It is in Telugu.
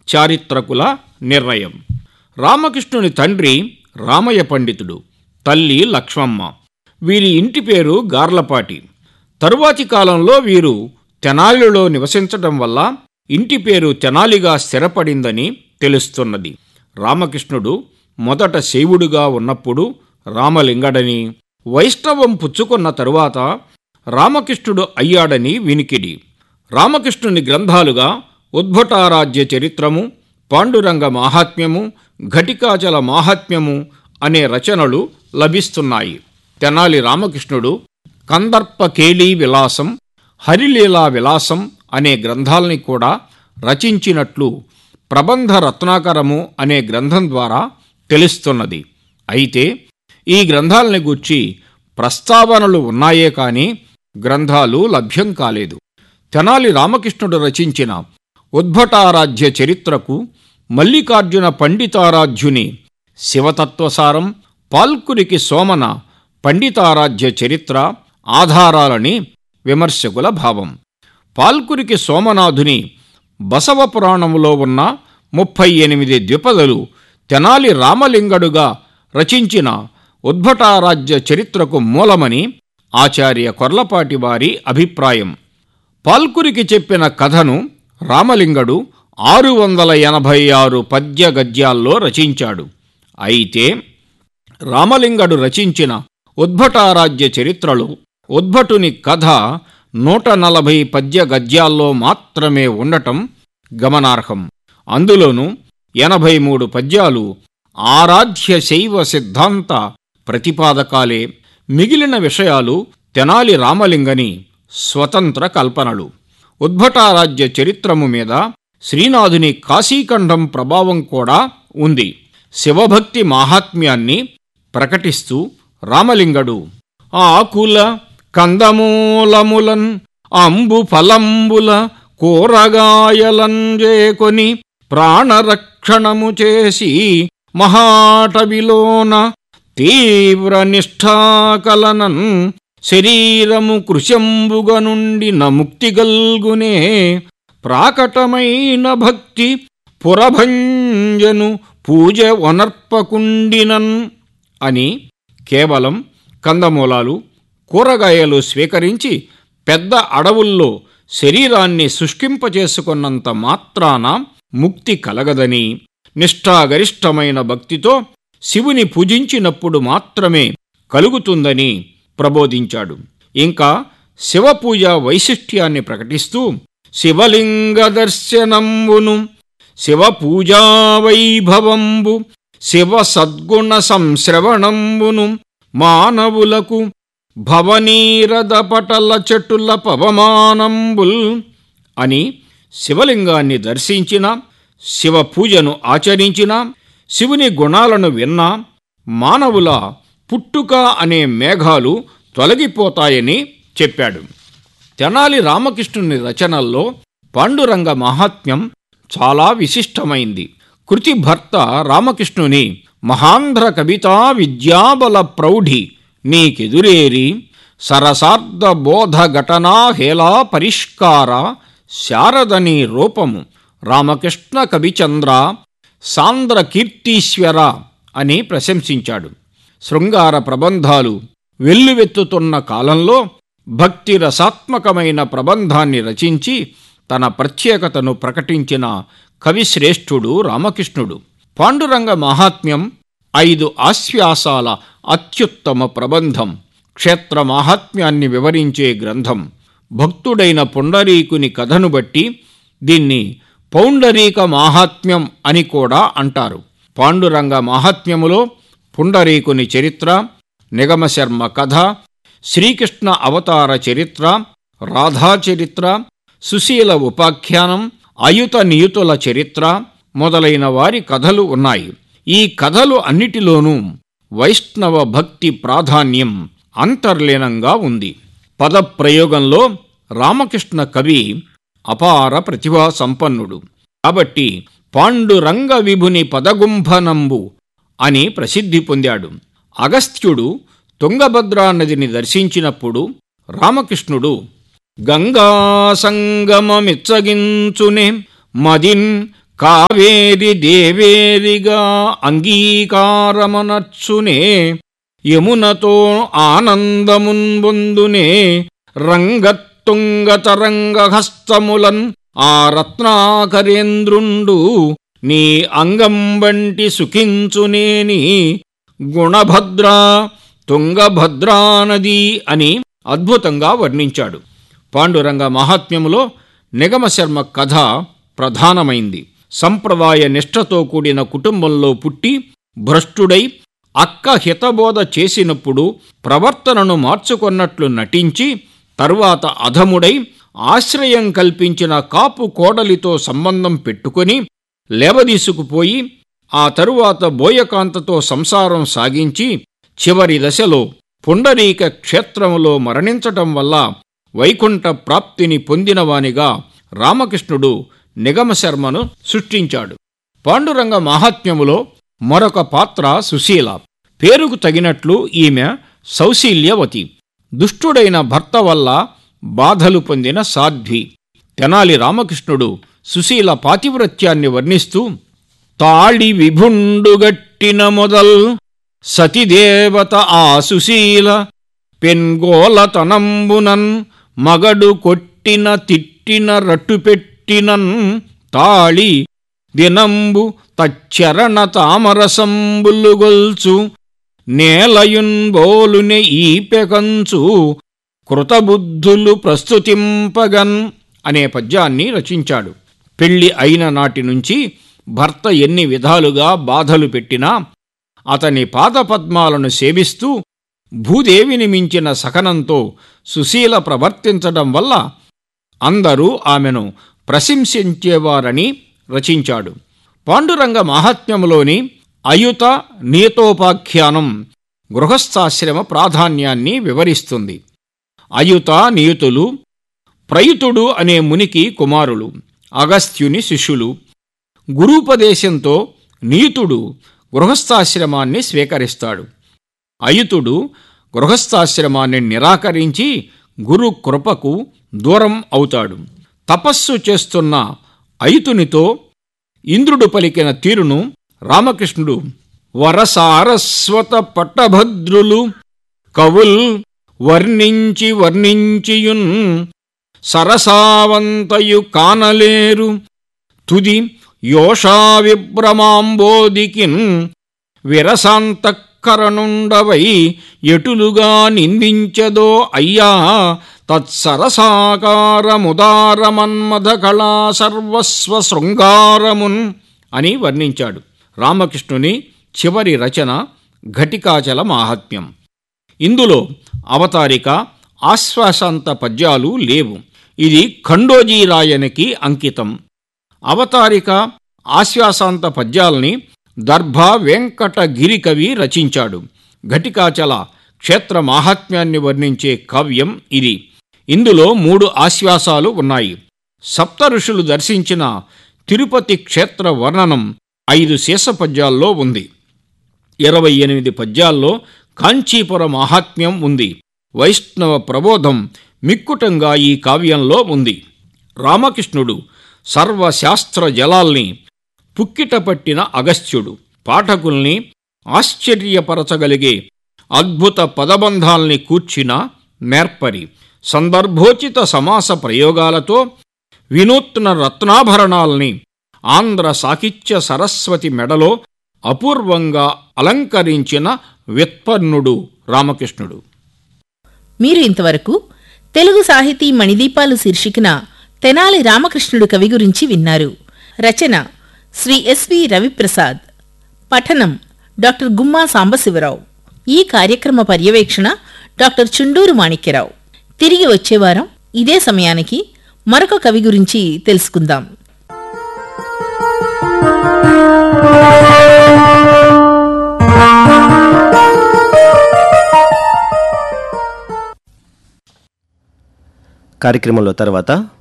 చారిత్రకుల నిర్ణయం రామకృష్ణుని తండ్రి రామయ్య పండితుడు తల్లి లక్ష్మమ్మ వీరి ఇంటి పేరు గార్లపాటి తరువాతి కాలంలో వీరు తెనాలిలో నివసించటం వల్ల ఇంటి పేరు తెనాలిగా స్థిరపడిందని తెలుస్తున్నది రామకృష్ణుడు మొదట శైవుడుగా ఉన్నప్పుడు రామలింగడని వైష్ణవం పుచ్చుకున్న తరువాత రామకృష్ణుడు అయ్యాడని వినికిడి రామకృష్ణుని గ్రంథాలుగా ఉద్భటారాజ్య చరిత్రము పాండురంగ మాహాత్మ్యము ఘటికాచల మాహాత్మ్యము అనే రచనలు లభిస్తున్నాయి తెనాలి రామకృష్ణుడు కందర్ప కేళీ విలాసం హరిలీలా విలాసం అనే గ్రంథాలని కూడా రచించినట్లు ప్రబంధ రత్నాకరము అనే గ్రంథం ద్వారా తెలుస్తున్నది అయితే ఈ గ్రంథాలని గూర్చి ప్రస్తావనలు ఉన్నాయే కాని గ్రంథాలు లభ్యం కాలేదు తెనాలి రామకృష్ణుడు రచించిన ఉద్భటారాధ్య చరిత్రకు మల్లికార్జున పండితారాధ్యుని శివతత్వసారం పాల్కురికి సోమన పండితారాధ్య చరిత్ర ఆధారాలని విమర్శకుల భావం పాల్కురికి సోమనాథుని బసవ పురాణములో ఉన్న ముప్పై ఎనిమిది ద్విపదలు తెనాలి రామలింగడుగా రచించిన ఉద్భటారాజ్య చరిత్రకు మూలమని ఆచార్య కొర్లపాటి వారి అభిప్రాయం పాల్కురికి చెప్పిన కథను రామలింగడు ఆరు వందల ఎనభై ఆరు పద్య గద్యాల్లో రచించాడు అయితే రామలింగడు రచించిన ఉద్భటారాజ్య చరిత్రలో ఉద్భటుని కథ నూట నలభై పద్య గద్యాల్లో మాత్రమే ఉండటం గమనార్హం అందులోనూ ఎనభై మూడు పద్యాలు ఆరాధ్య శైవ సిద్ధాంత ప్రతిపాదకాలే మిగిలిన విషయాలు తెనాలి రామలింగని స్వతంత్ర కల్పనలు ఉద్భటారాజ్య చరిత్రము మీద శ్రీనాథుని కాశీఖండం ప్రభావం కూడా ఉంది శివభక్తి మాహాత్మ్యాన్ని ప్రకటిస్తూ రామలింగడు ఆకుల కందమూలములన్ అంబు ఫలంబుల కూరగాయలన్ చేకొని ప్రాణరక్షణము చేసి మహాటవిలోన తీవ్ర నిష్ఠాకలనన్ శరీరము కృశంబుగ నుండి నముక్తి గల్గునే ప్రాకటమైన భక్తి పురభంజను పూజ వనర్పకుండినన్ అని కేవలం కందమూలాలు కూరగాయలు స్వీకరించి పెద్ద అడవుల్లో శరీరాన్ని శుష్కింపచేసుకున్నంత మాత్రాన ముక్తి కలగదని నిష్ఠాగరిష్టమైన భక్తితో శివుని పూజించినప్పుడు మాత్రమే కలుగుతుందని ప్రబోధించాడు ఇంకా శివపూజ వైశిష్ట్యాన్ని ప్రకటిస్తూ శివలింగ దర్శనంబును శివపూజా వైభవంబు శివ సద్గుణ సంశ్రవణంబును మానవులకు భవనీరద పటల చెట్టుల పవమానంబుల్ అని శివలింగాన్ని దర్శించిన శివ పూజను ఆచరించిన శివుని గుణాలను విన్నా మానవుల పుట్టుక అనే మేఘాలు తొలగిపోతాయని చెప్పాడు తెనాలి రామకృష్ణుని రచనల్లో పాండురంగ మహాత్మ్యం చాలా విశిష్టమైంది కృతి భర్త రామకృష్ణుని మహాంధ్ర కవితా విద్యాబల ప్రౌఢి నీకెదురేరి సరసార్ధ బోధ ఘటనా హేళా పరిష్కార శారదని రూపము రామకృష్ణ కవిచంద్ర సాంద్ర కీర్తీశ్వర అని ప్రశంసించాడు శృంగార ప్రబంధాలు వెల్లువెత్తుతున్న కాలంలో భక్తి రసాత్మకమైన ప్రబంధాన్ని రచించి తన ప్రత్యేకతను ప్రకటించిన కవిశ్రేష్ఠుడు రామకృష్ణుడు పాండురంగ మహాత్మ్యం ఐదు ఆశ్వాసాల అత్యుత్తమ ప్రబంధం క్షేత్ర మాహాత్మ్యాన్ని వివరించే గ్రంథం భక్తుడైన పుండరీకుని కథను బట్టి దీన్ని పౌండరీక మాహాత్మ్యం అని కూడా అంటారు పాండురంగ మాహాత్మ్యములో పుండరీకుని చరిత్ర నిగమశర్మ కథ శ్రీకృష్ణ అవతార చరిత్ర రాధా చరిత్ర సుశీల ఉపాఖ్యానం అయుత నియుతుల చరిత్ర మొదలైన వారి కథలు ఉన్నాయి ఈ కథలు అన్నిటిలోనూ వైష్ణవ భక్తి ప్రాధాన్యం అంతర్లీనంగా ఉంది పదప్రయోగంలో రామకృష్ణ కవి అపార ప్రతిభా సంపన్నుడు కాబట్టి పాండురంగ విభుని పదగుంభనంబు అని ప్రసిద్ధి పొందాడు అగస్త్యుడు తుంగభద్రా నదిని దర్శించినప్పుడు రామకృష్ణుడు గంగా సంగమమిచ్చగించునే మదిన్ కావేరి దేవేరిగా అంగీకారమనర్చునే యమునతో ఆనందమున్ పొందునే రంగతుంగతరంగ హస్తములన్ ఆ రత్నాకరేంద్రుండు నీ అంగం వంటి సుఖించునేని గుణభద్ర తుంగభద్రానది అని అద్భుతంగా వర్ణించాడు పాండురంగ మహాత్మ్యములో నిగమశర్మ కథ ప్రధానమైంది సంప్రదాయ నిష్ఠతో కూడిన కుటుంబంలో పుట్టి భ్రష్టుడై అక్క హితబోధ చేసినప్పుడు ప్రవర్తనను మార్చుకొన్నట్లు నటించి తరువాత అధముడై ఆశ్రయం కల్పించిన కాపు కోడలితో సంబంధం పెట్టుకొని లేవదీసుకుపోయి ఆ తరువాత బోయకాంతతో సంసారం సాగించి చివరి దశలో పుండరీక క్షేత్రములో మరణించటం వల్ల వైకుంఠ ప్రాప్తిని పొందినవానిగా రామకృష్ణుడు నిగమశర్మను సృష్టించాడు పాండురంగ మహాత్మ్యములో మరొక పాత్ర సుశీల పేరుకు తగినట్లు ఈమె సౌశీల్యవతి దుష్టుడైన భర్త వల్ల బాధలు పొందిన సాధ్వి తెనాలి రామకృష్ణుడు సుశీల పాతివ్రత్యాన్ని వర్ణిస్తూ తాళి విభుండుగట్టిన మొదల్ సతిదేవత ఆ సుశీల పెన్గోలతనంబునన్ మగడు కొట్టిన తిట్టిన రట్టుపెట్టినన్ తాళి దినంబు తచ్చరణ తామరసంబులుగొల్చు నేలయున్ బోలునె ఈపెకంచు కృతబుద్ధులు ప్రస్తుతింపగన్ అనే పద్యాన్ని రచించాడు పెళ్లి అయిన నాటి నుంచి భర్త ఎన్ని విధాలుగా బాధలు పెట్టినా అతని పాదపద్మాలను సేవిస్తూ భూదేవిని మించిన సకనంతో సుశీల ప్రవర్తించడం వల్ల అందరూ ఆమెను ప్రశంసించేవారని రచించాడు పాండురంగ మహాత్మ్యములోని అయుత నీతోపాఖ్యానం గృహస్థాశ్రమ ప్రాధాన్యాన్ని వివరిస్తుంది అయుత నియుతులు ప్రయుతుడు అనే మునికి కుమారులు అగస్త్యుని శిష్యులు గురూపదేశంతో నీతుడు గృహస్థాశ్రమాన్ని స్వీకరిస్తాడు అయుతుడు గృహస్థాశ్రమాన్ని నిరాకరించి గురు కృపకు దూరం అవుతాడు తపస్సు చేస్తున్న అయుతునితో ఇంద్రుడు పలికిన తీరును రామకృష్ణుడు వరసారస్వత పట్టభద్రులు కవుల్ వర్ణించి వర్ణించియున్ సరసావంతయు కానలేరు తుది యోషా విభ్రమాంబోదికిన్ విరసాంతఃకరణుండవై ఎటులుగా నిందించదో అయ్యా తత్సరసాకారముదారమన్మథ కళా సర్వస్వ శృంగారమున్ అని వర్ణించాడు రామకృష్ణుని చివరి రచన ఘటికాచల మాహాత్మ్యం ఇందులో అవతారిక ఆశ్వాసాంత పద్యాలు లేవు ఇది ఖండోజీరాయనికి అంకితం అవతారిక ఆశ్వాసాంత పద్యాల్ని దర్భ వెంకట గిరికవి రచించాడు ఘటికాచల క్షేత్ర మాహాత్మ్యాన్ని వర్ణించే కావ్యం ఇది ఇందులో మూడు ఆశ్వాసాలు ఉన్నాయి సప్త ఋషులు దర్శించిన తిరుపతి క్షేత్ర వర్ణనం ఐదు శేష పద్యాల్లో ఉంది ఇరవై ఎనిమిది పద్యాల్లో కాంచీపుర మాహాత్మ్యం ఉంది వైష్ణవ ప్రబోధం మిక్కుటంగా ఈ కావ్యంలో ఉంది రామకృష్ణుడు సర్వశాస్త్ర జలాల్ని పుక్కిట పట్టిన అగస్త్యుడు పాఠకుల్ని ఆశ్చర్యపరచగలిగే అద్భుత పదబంధాల్ని కూర్చిన నేర్పరి సందర్భోచిత సమాస ప్రయోగాలతో వినూత్న రత్నాభరణాల్ని ఆంధ్ర సాహిత్య సరస్వతి మెడలో అపూర్వంగా అలంకరించిన వ్యుత్పన్నుడు రామకృష్ణుడు మీరు ఇంతవరకు తెలుగు సాహితీ మణిదీపాలు శీర్షికన తెనాలి రామకృష్ణుడు కవి గురించి విన్నారు రచన శ్రీ ఎస్వి రవిప్రసాద్ పఠనం డాక్టర్ గుమ్మా సాంబశివరావు ఈ కార్యక్రమ పర్యవేక్షణ డాక్టర్ చుండూరు మాణిక్యరావు తిరిగి వచ్చే వారం ఇదే సమయానికి మరొక కవి గురించి తెలుసుకుందాం కార్యక్రమంలో తర్వాత